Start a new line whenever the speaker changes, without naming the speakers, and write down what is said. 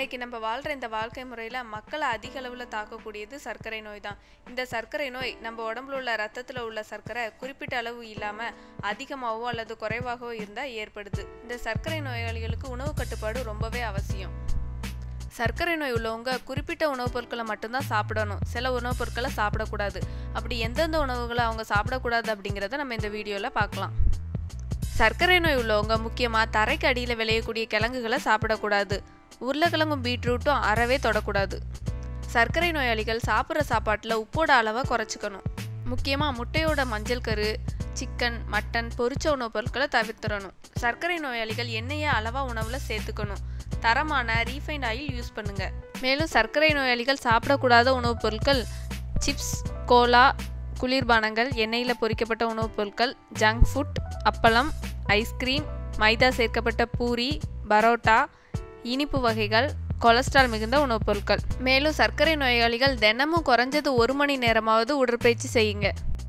இன்னைக்கு நம்ம வாழ்கிற இந்த வாழ்க்கை முறையில் மக்களை அதிக அளவில் தாக்கக்கூடியது சர்க்கரை நோய் தான் இந்த சர்க்கரை நோய் நம்ம உடம்புல உள்ள ரத்தத்தில் உள்ள சர்க்கரை குறிப்பிட்ட அளவு இல்லாமல் அதிகமாகவோ அல்லது குறைவாகவோ இருந்தால் ஏற்படுது இந்த சர்க்கரை நோயாளிகளுக்கு உணவு கட்டுப்பாடு ரொம்பவே அவசியம் சர்க்கரை நோய் உள்ளவங்க குறிப்பிட்ட உணவுப் பொருட்களை மட்டும்தான் சாப்பிடணும் சில உணவுப் பொருட்களை சாப்பிடக்கூடாது அப்படி எந்தெந்த உணவுகளை அவங்க சாப்பிடக்கூடாது அப்படிங்கிறத நம்ம இந்த வீடியோவில் பார்க்கலாம் சர்க்கரை நோய் உள்ளவங்க முக்கியமாக தரைக்கு அடியில் விளையக்கூடிய கிழங்குகளை சாப்பிடக்கூடாது உருளைக்கிழங்கும் பீட்ரூட்டும் அறவே தொடக்கூடாது சர்க்கரை நோயாளிகள் சாப்பிட்ற சாப்பாட்டில் உப்போட அளவை குறைச்சிக்கணும் முக்கியமாக முட்டையோட மஞ்சள் கரு சிக்கன் மட்டன் பொரிச்ச உணவுப் பொருட்களை தவிர்த்திடணும் சர்க்கரை நோயாளிகள் எண்ணெயை அளவாக உணவில் சேர்த்துக்கணும் தரமான ரீஃபைண்ட் ஆயில் யூஸ் பண்ணுங்க மேலும் சர்க்கரை நோயாளிகள் சாப்பிடக்கூடாத உணவுப் பொருட்கள் சிப்ஸ் கோலா குளிர்பானங்கள் எண்ணெயில் பொரிக்கப்பட்ட உணவுப் பொருட்கள் ஜங்க் ஃபுட் அப்பளம் ஐஸ்கிரீம் மைதா சேர்க்கப்பட்ட பூரி பரோட்டா இனிப்பு வகைகள் கொலஸ்ட்ரால் மிகுந்த உணவுப் பொருட்கள் மேலும் சர்க்கரை நோயாளிகள் தினமும் குறைஞ்சது ஒரு மணி நேரமாவது உடற்பயிற்சி செய்யுங்க